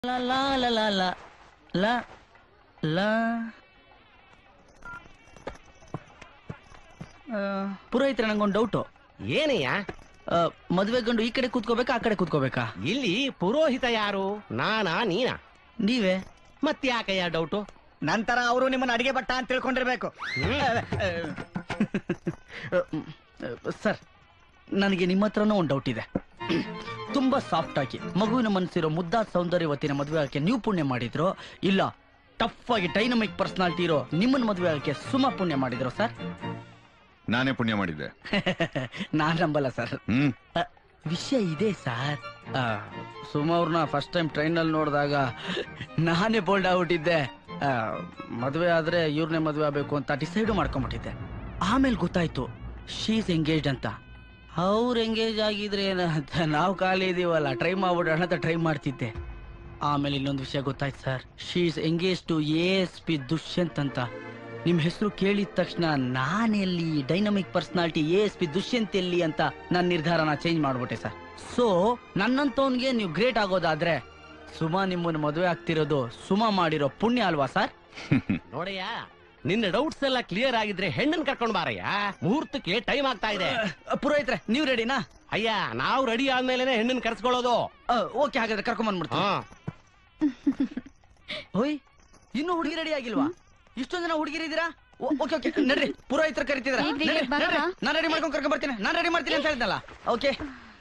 La la la la la la la ಆ, ಪುರೋಹಿತ್ರೆ ನಂಗೊಂದು doubt ಏನಯ್ಯ ಮದುವೆ ಗಂಡು ಈ ಕಡೆ ಕೂತ್ಕೋಬೇಕಾ ಆ ಕಡೆ ಕೂತ್ಕೋಬೇಕಾ ಇಲ್ಲಿ ಪುರೋಹಿತ ಯಾರು ನಾನಾ ನೀನಾ ನೀವೇ ಮತ್ತ್ಯಾಕಯ್ಯ ಡೌಟು ನಂತರ ಅವರು ನಿಮ್ಮನ್ನ ಅಡಿಗೆ ಭಟ್ಟ ಅಂತ ತಿಳ್ಕೊಂಡಿರ್ಬೇಕು ಸರ್ ನನಗೆ ನಿಮ್ಮ ಹತ್ರನೂ ಒಂದು ಡೌಟ್ ಇದೆ ತುಂಬಾ ಸಾಫ್ಟ್ ಆಗಿ ಮಗುವಿನ ಮನಸ್ಸಿರೋ ಮುದ್ದಾದ ಸೌಂದರ್ಯವತಿನ ಮದುವೆ ಆಗಕ್ಕೆ ನೀವು ಪುಣ್ಯ ಮಾಡಿದ್ರು ಇಲ್ಲ ಟಫ್ ಆಗಿ ಡೈನಮಿಕ್ ಪರ್ಸನಾಲಿಟಿ ಇರೋ ನಿಮ್ಮನ್ನ ಮದುವೆ ಆಗಕ್ಕೆ ಸುಮ ಪುಣ್ಯ ಮಾಡಿದ್ರು ಸರ್ ನಾನೇ ಪುಣ್ಯ ಮಾಡಿದ್ದೆ ನಾನ್ ನಂಬಲ್ಲ ಸರ್ ಹ್ಮ್ ಅ, ವಿಷಯ ಇದೆ ಸರ್ ಆ, ಸುಮಾ ಅವ್ರನ್ನ ಫಸ್ಟ್ ಟೈಮ್ ಟ್ರೈನಲ್ಲಿ ನೋಡಿದಾಗ ನಾನೇ ಬೋಲ್ಡ್ ಆಗ್ಬಿಟ್ಟಿದ್ದೆ ಆ, ಮದುವೆ ಆದ್ರೆ ಇವ್ರನ್ನೇ ಮದುವೆ ಆಗ್ಬೇಕು ಅಂತ ಡಿಸೈಡ್ ಮಾಡ್ಕೊಂಡ್ಬಿಟ್ಟಿದ್ದೆ ಆಮೇಲೆ ಗೊತ್ತಾಯ್ತು ಶೀಸ್ ಎಂಗೇಜ್ಡ್ ಅಂತ ಅವ್ರು ಎಂಗೇಜ್ ಆಗಿದ್ರೆ ಏನಂತ ನಾವು ಖಾಲಿ ಇದೀವಲ್ಲ ಟ್ರೈ ಮಾಡ್ಬಿಡೋಣ ಅಂತ ಟ್ರೈ ಮಾಡ್ತಿದ್ದೆ ಆಮೇಲೆ ಇನ್ನೊಂದು ವಿಷಯ ಗೊತ್ತಾಯ್ತು sir she's engage to A S P Dushyant ಅಂತ ನಿಮ್ ಹೆಸರು ಕೇಳಿದ ತಕ್ಷಣ ನಾನೆಲ್ಲಿ dynamic personality A S P Dushyant ಎಲ್ಲಿ ಅಂತ ನನ್ನ ನಿರ್ಧಾರನ ಚೇಂಜ್ ಮಾಡ್ಬಿಟ್ಟೆ ಸರ್ ಸೊ ನನ್ನಂತವನ್ಗೆ ನೀವು ಗ್ರೇಟ್ ಆಗೋದಾದ್ರೆ ಸುಮಾ ನಿಮ್ಮನ್ನ ಮದುವೆ ಆಗ್ತಿರೋದು ಸುಮಾ ಮಾಡಿರೋ ಪುಣ್ಯ ಅಲ್ವಾ ಸರ್ ನೋಡಯ್ಯ ನಿನ್ನ ಡೌಟ್ಸ್ ಎಲ್ಲ ಕ್ಲಿಯರ್ ಆಗಿದ್ರೆ ಹೆಣ್ಣನ್ ಕರ್ಕೊಂಡ್ ಬಾರಯ್ಯ ಮುಹೂರ್ತಕ್ಕೆ ಟೈಮ್ ಆಗ್ತಾ ಇದೆ ಪುರೋಹಿತ್ರೆ ನೀವು ರೆಡಿನಾ ಅಯ್ಯ ನಾವು ರೆಡಿ ಆದ್ಮೇಲೆ ಹೆಣ್ಣನ್ ಕರ್ಸ್ಕೊಳ್ಳೋದು ಓಕೆ ಹಾಗಾದ್ರೆ ಕರ್ಕೊಂಡ್ ಬಂದ್ಬಿಡ್ತೀನಿ ಹಾ ಹೋಯ್ ಇನ್ನು ಹುಡುಗಿ ರೆಡಿ ಆಗಿಲ್ವಾ ಇಷ್ಟೊಂದು ಜನ ಹುಡುಗಿರಿದ್ದೀರಾ ಓಕೆ ಓಕೆ ನಡ್ರಿ ಪುರೋಹಿತರು ಕರಿತಿದ್ರ ಬೇಗ, ಬೇಗ, ಬರೋಣ. ನಾನು ರೆಡಿ ಮಾಡ್ಕೊಂಡು ಕರ್ಕೊಂಡ್ ಬರ್ತೀನಿ ನಾನು ರೆಡಿ ಮಾಡ್ತೀನಿ ಅಂತ ಹೇಳಿದ್ನಲ್ಲ ಓಕೆ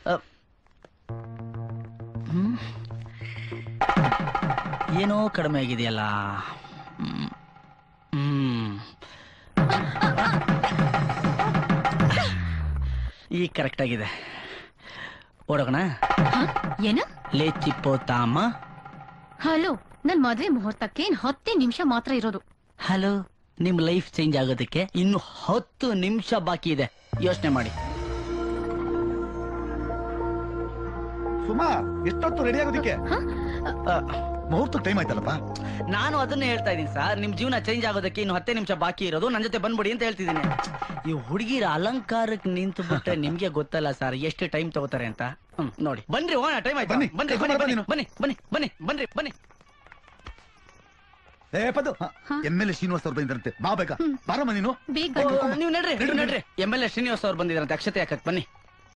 ಏನೋ ಕಡಿಮೆ ಆಗಿದೆಯಲ್ಲ ಹ್ಮ್. ಹ್ಮ್ ಈಗ ಕರೆಕ್ಟ್ ಆಗಿದೆ ಓಡೋಣ ಏನ ಲೇ ಚಿಪ್ಪೋತಾಮ ಹಲೋ ನನ್ ಮದ್ವೆ ಮುಹೂರ್ತಕ್ಕೆ ಇನ್ ಹತ್ತೇ ನಿಮಿಷ ಮಾತ್ರ ಇರೋದು ಹಲೋ ನಿಮ್ ಲೈಫ್ ಚೇಂಜ್ ಆಗೋದಕ್ಕೆ ಇನ್ನು ಹತ್ತು ನಿಮಿಷ ಬಾಕಿ ಇದೆ ಯೋಚನೆ ಮಾಡಿ ಸುಮಾ ಎಷ್ಟೊತ್ತು ರೆಡಿ ಆಗೋದಿಕ್ಕೆ ಆ, ಮುಹೂರ್ತ ಟೈಮ್ ಆಯ್ತಲ್ಲಪ್ಪ ನಾನು ಅದನ್ನೇ ಹೇಳ್ತಾ ಇದ್ದೀನಿ ಸರ್ ನಿಮ್ ಜೀವನ ಚೇಂಜ್ ಆಗೋದಕ್ಕೆ ಇನ್ನು ಹತ್ತೇ ನಿಮಿಷ ಬಾಕಿ ಇರೋದು ನನ್ನ ಜೊತೆ ಬಂದ್ಬಿಡಿ ಅಂತ ಹೇಳ್ತಿದ್ದೀನಿ ಈ ಹುಡುಗಿರ ಅಲಂಕಾರಕ್ಕೆ ನಿಂತು ಬಿಟ್ರೆ ನಿಮ್ಗೆ ಗೊತ್ತಲ್ಲ ಸರ್ ಎಷ್ಟು ಟೈಮ್ ತಗೋತಾರೆ ಅಂತ ಹ್ಮ್, ನೋಡಿ ಬನ್ರಿ ಹೋಗೋಣ ಟೈಮ್ ಆಯ್ತು ಬನ್ನಿ, ಬನ್ನಿ ಕರ್ಕೊಂಡ್ ಬನ್ನಿ ಬಾ ಬನ್ನಿ ಬನ್ನಿ ಬನ್ನಿ ಬನ್ನಿ ಬನ್ರಿ ಬನ್ನಿ ಏ ಪದು ಎಂ ಎಲ್ ಎ ಶ್ರೀನಿವಾಸ್ ಅವ್ರು ಬಂದಿರಂತೆ ಬಾ ಬೇಕಾ ಬಾರಮ್ಮ ನೀನು ಬೇಗ ಓ, ನೀವು ನಡ್ರಿ ನೀವು ನಡ್ರಿ ಎಮ್ ಎಲ್ ಎ ಶ್ರೀನಿವಾಸ್ ಅವ್ರು ಬಂದಿದ್ರಂತೆ ಅಕ್ಷತೆ ಹಾಕಕ್ ಬನ್ನಿ